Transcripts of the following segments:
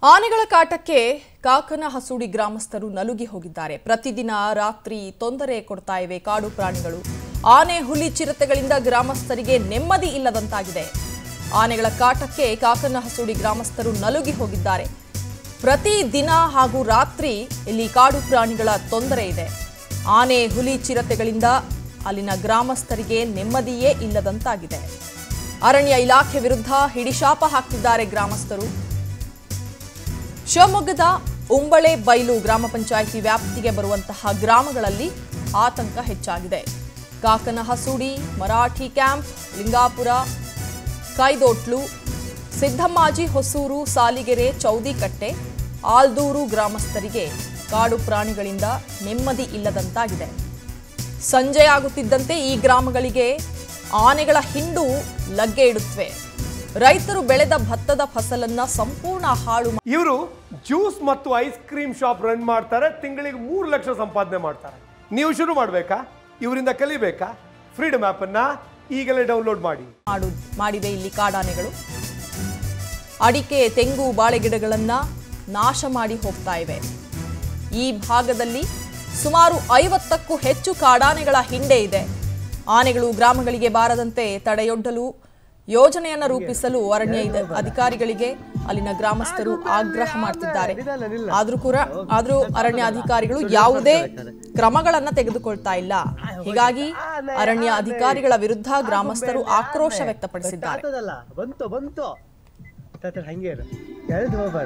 ಆನೆಗಳ ಕಾಟಕ್ಕೆ ಕಾಕನ ಹಸುಡಿ ಗ್ರಾಮಸ್ಥರು ನಲುಗಿ ಹೋಗಿದ್ದಾರೆ ಪ್ರತಿದಿನ ರಾತ್ರಿ ತೊಂದರೆ ಕೊಡ್ತಾ ಇವೆ ಕಾಡು ಪ್ರಾಣಿಗಳು ಆನೆ ಹುಲಿ ಚಿರತೆಗಳಿಂದ ಗ್ರಾಮಸ್ಥರಿಗೆ ನೆಮ್ಮದಿ ಇಲ್ಲದಂತಾಗಿದೆ ಆನೆಗಳ ಕಾಟಕ್ಕೆ ಕಾಕನ ಹಸುಡಿ ಗ್ರಾಮಸ್ಥರು ನಲುಗಿ ಹೋಗಿದ್ದಾರೆ ಪ್ರತಿ ದಿನ ಹಾಗೂ ರಾತ್ರಿ ಇಲ್ಲಿ ಕಾಡು ಪ್ರಾಣಿಗಳ ತೊಂದರೆ ಇದೆ ಆನೆ ಹುಲಿ ಚಿರತೆಗಳಿಂದ ಅಲ್ಲಿನ ಗ್ರಾಮಸ್ಥರಿಗೆ ನೆಮ್ಮದಿಯೇ ಇಲ್ಲದಂತಾಗಿದೆ ಅರಣ್ಯ ಇಲಾಖೆ ವಿರುದ್ಧ ಹಿಡಿಶಾಪ ಹಾಕ್ತಿದ್ದಾರೆ ಗ್ರಾಮಸ್ಥರು ಶಿವಮೊಗ್ಗದ ಉಂಬಳೆ ಬೈಲು ಗ್ರಾಮ ಪಂಚಾಯಿತಿ ವ್ಯಾಪ್ತಿಗೆ ಬರುವಂತಹ ಗ್ರಾಮಗಳಲ್ಲಿ ಆತಂಕ ಹೆಚ್ಚಾಗಿದೆ ಕಾಕನ ಹಸೂಡಿ ಮರಾಠಿ ಕ್ಯಾಂಪ್ ಲಿಂಗಾಪುರ ಕೈದೋಟ್ಲು ಸಿದ್ದಮ್ಮಾಜಿ ಹೊಸೂರು ಸಾಲಿಗೆರೆ ಚೌದಿಕಟ್ಟೆ ಆಲ್ದೂರು ಗ್ರಾಮಸ್ಥರಿಗೆ ಕಾಡು ಪ್ರಾಣಿಗಳಿಂದ ನೆಮ್ಮದಿ ಇಲ್ಲದಂತಾಗಿದೆ ಸಂಜೆ ಆಗುತ್ತಿದ್ದಂತೆ ಈ ಗ್ರಾಮಗಳಿಗೆ ಆನೆಗಳ ಹಿಂಡು ಲಗ್ಗೆ ಇಡುತ್ತವೆ ರೈತರು ಬೆಳೆದ ಭತ್ತದ ಫಸಲನ್ನ ಸಂಪೂರ್ಣ ಹಾಳು ಮಾ- ಇವರು ಜ್ಯೂಸ್ ಮತ್ತು ಐಸ್ ಕ್ರೀಮ್ ಶಾಪ್ ರನ್ ಮಾಡ್ತಾರೆ ತಿಂಗಳಿಗೆ ಮೂರು ಲಕ್ಷ ಸಂಪಾದನೆ ಮಾಡ್ತಾರೆ ನೀವು ಶುರು ಮಾಡಬೇಕಾ ಇವರಿಂದ ಕಲಿಬೇಕಾ ಫ್ರೀಡಮ್ ಅನ್ನ ಈಗಲೇ ಡೌನ್ಲೋಡ್ ಮಾಡಿ ಮಾಡು ಮಾಡಿವೆ ಇಲ್ಲಿ ಕಾಡಾನೆಗಳು ಅಡಿಕೆ ತೆಂಗು ಬಾಳೆ ಗಿಡಗಳನ್ನ ನಾಶ ಮಾಡಿ ಹೋಗ್ತಾ ಇವೆ ಈ ಭಾಗದಲ್ಲಿ ಸುಮಾರು ಐವತ್ತಕ್ಕೂ ಹೆಚ್ಚು ಕಾಡಾನೆಗಳ ಹಿಂಡೆ ಇದೆ ಆನೆಗಳು ಗ್ರಾಮಗಳಿಗೆ ಬಾರದಂತೆ ತಡೆಯೊಡ್ಡಲು ಯೋಜನೆಯನ್ನ ರೂಪಿಸಲು ಅರಣ್ಯ ಇದ- ಅಧಿಕಾರಿಗಳಿಗೆ ಅಲ್ಲಿನ ಗ್ರಾಮಸ್ಥರು ಆಗ್ರಹ ಮಾಡ್ತಿದ್ದಾರೆ ಆದ್ರೂ ಕೂಡ ಆದ್ರೂ ಅರಣ್ಯ ಅಧಿಕಾರಿಗಳು ಯಾವುದೇ ಕ್ರಮಗಳನ್ನ ತೆಗೆದುಕೊಳ್ತಾ ಇಲ್ಲ ಹೀಗಾಗಿ ಅರಣ್ಯ ಅಧಿಕಾರಿಗಳ ವಿರುದ್ಧ ಗ್ರಾಮಸ್ಥರು ಆಕ್ರೋಶ ವ್ಯಕ್ತಪಡಿಸಿದ್ದಾರೆ ಆಗ್ತದಲ್ಲ ಬಂತು ಬಂತು ತಾತ ಹಂಗೆ ಇರು ಎಳ್ದು ಹೋಗ್ಬೇಡ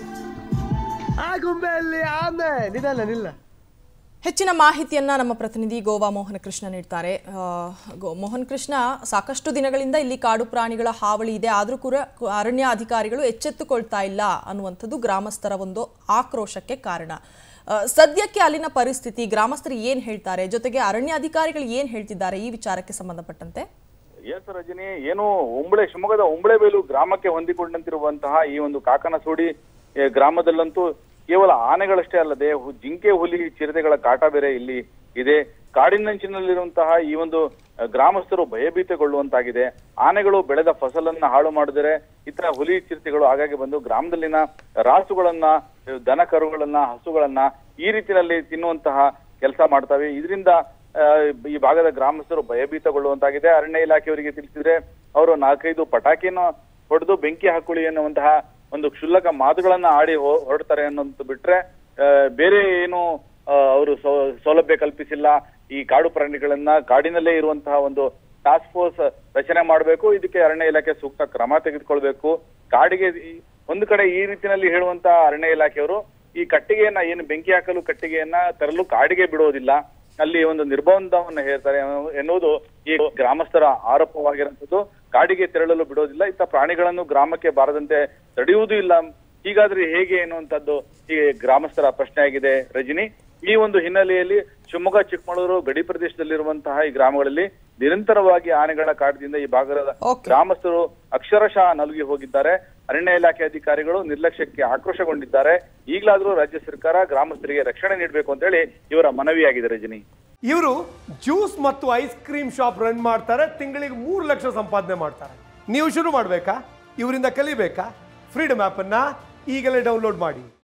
ಆ ಗೊಂಬೆಯಲ್ಲಿ ಆಮೆ ನಿಧಾನ ನಿಲ್ಲ ಹೆಚ್ಚಿನ ಮಾಹಿತಿಯನ್ನ ನಮ್ಮ ಪ್ರತಿನಿಧಿ ಗೋವಾ ಮೋಹನ ಕೃಷ್ಣ ನೀಡ್ತಾರೆ ಆ, ಗೋ- ಮೋಹನ್ ಕೃಷ್ಣ ಸಾಕಷ್ಟು ದಿನಗಳಿಂದ ಇಲ್ಲಿ ಕಾಡು ಪ್ರಾಣಿಗಳ ಹಾವಳಿ ಇದೆ ಆದರೂ ಕೂಡ ಅರಣ್ಯ ಅಧಿಕಾರಿಗಳು ಎಚ್ಚೆತ್ತುಕೊಳ್ತಾ ಇಲ್ಲ ಅನ್ನುವಂಥದ್ದು ಗ್ರಾಮಸ್ಥರ ಒಂದು ಆಕ್ರೋಶಕ್ಕೆ ಕಾರಣ ಆ, ಸದ್ಯಕ್ಕೆ ಅಲ್ಲಿನ ಪರಿಸ್ಥಿತಿ ಗ್ರಾಮಸ್ಥರು ಏನ್ ಹೇಳ್ತಾರೆ ಜೊತೆಗೆ ಅರಣ್ಯ ಅಧಿಕಾರಿಗಳು ಏನ್ ಹೇಳ್ತಿದ್ದಾರೆ ಈ ವಿಚಾರಕ್ಕೆ ಸಂಬಂಧಪಟ್ಟಂತೆ ಎಸ್ ರಜನಿ ಏನು ಉಂಬಳೆ ಶಿವಮೊಗ್ಗದ ಉಂಬಳೆಬೇಲು ಗ್ರಾಮಕ್ಕೆ ಹೊಂದಿಕೊಂಡಂತಿರುವಂತಹ ಈ ಒಂದು ಕಾಕನಸೂಡಿ ಏ, ಗ್ರಾಮದಲ್ಲಂತೂ ಕೇವಲ ಆನೆಗಳಷ್ಟೇ ಅಲ್ಲದೆ ಹು- ಜಿಂಕೆ ಹುಲಿ ಚಿರತೆಗಳ ಕಾಟ ಬೇರೆ ಇಲ್ಲಿ ಇದೆ ಕಾಡಿನಂಚಿನಲ್ಲಿರುವಂತಹ ಈ ಒಂದು ಆ, ಗ್ರಾಮಸ್ಥರು ಭಯಭೀತಗೊಳ್ಳುವಂತಾಗಿದೆ ಆನೆಗಳು ಬೆಳೆದ ಫಸಲನ್ನ ಹಾಳು ಮಾಡಿದರೆ ಇತರ ಹುಲಿ ಚಿರತೆಗಳು ಆಗಾಗ್ಗೆ ಬಂದು ಗ್ರಾಮದಲ್ಲಿನ ರಾಸುಗಳನ್ನ ದನ ಕರುಗಳನ್ನ ಹಸುಗಳನ್ನ ಈ ರೀತಿಯಲ್ಲಿ ತಿನ್ನುವಂತಹ ಕೆಲಸ ಮಾಡ್ತವೆ ಇದರಿಂದ ಆ, ಈ ಭಾಗದ ಗ್ರಾಮಸ್ಥರು ಭಯಭೀತಗೊಳ್ಳುವಂತಾಗಿದೆ ಅರಣ್ಯ ಇಲಾಖೆಯವರಿಗೆ ತಿಳಿಸಿದ್ರೆ ಅವರು ನಾಲ್ಕೈದು ಪಟಾಕಿಯನ್ನು ಹೊಡೆದು ಬೆಂಕಿ ಹಾಕೊಳ್ಳಿ ಎನ್ನುವಂತಹ ಒಂದು ಕ್ಷುಲ್ಲಕ ಮಾತುಗಳನ್ನ ಆಡಿ ಹೊ- ಹೊರಡ್ತಾರೆ ಅನ್ನೋದು ಬಿಟ್ರೆ ಆ, ಬೇರೆ ಏನು ಅವರು ಸೌಲಭ್ಯ ಕಲ್ಪಿಸಿಲ್ಲ ಈ ಕಾಡು ಪ್ರಾಣಿಗಳನ್ನ ಕಾಡಿನಲ್ಲೇ ಇರುವಂತಹ ಒಂದು ಟಾಸ್ಕ್ ಫೋರ್ಸ್ ರಚನೆ ಮಾಡಬೇಕು ಇದಕ್ಕೆ ಅರಣ್ಯ ಇಲಾಖೆ ಸೂಕ್ತ ಕ್ರಮ ತೆಗೆದುಕೊಳ್ಬೇಕು ಕಾಡಿಗೆ ಈ- ಒಂದು ಕಡೆ ಈ ರೀತಿಯಲ್ಲಿ ಹೇಳುವಂತ ಅರಣ್ಯ ಇಲಾಖೆಯವರು ಈ ಕಟ್ಟಿಗೆಯನ್ನ ಏನು ಬೆಂಕಿ ಹಾಕಲು ಕಟ್ಟಿಗೆಯನ್ನ ತರಲು ಕಾಡಿಗೆ ಬಿಡೋದಿಲ್ಲ ಅಲ್ಲಿ ಒಂದು ನಿರ್ಬಂಧವನ್ನು ಹೇಳ್ತಾರೆ ಎನ್ನು- ಎನ್ನುವುದು ಈ ಗ್ರಾಮಸ್ಥರ ಆರೋಪವಾಗಿರುವಂತದ್ದು ಕಾಡಿಗೆ ತೆರಳಲು ಬಿಡೋದಿಲ್ಲ ಇತ್ತ ಪ್ರಾಣಿಗಳನ್ನು ಗ್ರಾಮಕ್ಕೆ ಬಾರದಂತೆ ತಡೆಯುವುದೂ ಇಲ್ಲ ಹೀಗಾದ್ರೆ ಹೇಗೆ ಎನ್ನುವಂಥದ್ದು ಈ ಗ್ರಾಮಸ್ಥರ ಪ್ರಶ್ನೆ ಆಗಿದೆ ರಜನಿ ಈ ಒಂದು ಹಿನ್ನೆಲೆಯಲ್ಲಿ ಶಿವಮೊಗ್ಗ ಚಿಕ್ಕಮಗಳೂರು ಗಡಿ ಪ್ರದೇಶದಲ್ಲಿರುವಂತಹ ಈ ಗ್ರಾಮಗಳಲ್ಲಿ ನಿರಂತರವಾಗಿ ಆನೆಗಳ ಕಾಟದಿಂದ ಈ ಭಾಗದ Okay. ಗ್ರಾಮಸ್ಥರು ಅಕ್ಷರಶಃ ನಲುಗಿ ಹೋಗಿದ್ದಾರೆ ಅರಣ್ಯ ಇಲಾಖೆ ಅಧಿಕಾರಿಗಳು ನಿರ್ಲಕ್ಷ್ಯಕ್ಕೆ ಆಕ್ರೋಶಗೊಂಡಿದ್ದಾರೆ ಈಗಲಾದ್ರೂ ರಾಜ್ಯ ಸರ್ಕಾರ ಗ್ರಾಮಸ್ಥರಿಗೆ ರಕ್ಷಣೆ ನೀಡಬೇಕು ಅಂತ ಹೇಳಿ ಇವರ ಮನವಿಯಾಗಿದೆ ರಜನಿ ಇವರು ಜ್ಯೂಸ್ ಮತ್ತು ಐಸ್ ಕ್ರೀಮ್ ಶಾಪ್ ರನ್ ಮಾಡ್ತಾರೆ ತಿಂಗಳಿಗೆ ಮೂರು ಲಕ್ಷ ಸಂಪಾದನೆ ಮಾಡ್ತಾರೆ ನೀವು ಶುರು ಮಾಡಬೇಕಾ ಇವರಿಂದ ಕಲಿಬೇಕಾ ಫ್ರೀಡಮ್ ಅನ್ನ ಈಗಲೇ ಡೌನ್ಲೋಡ್ ಮಾಡಿ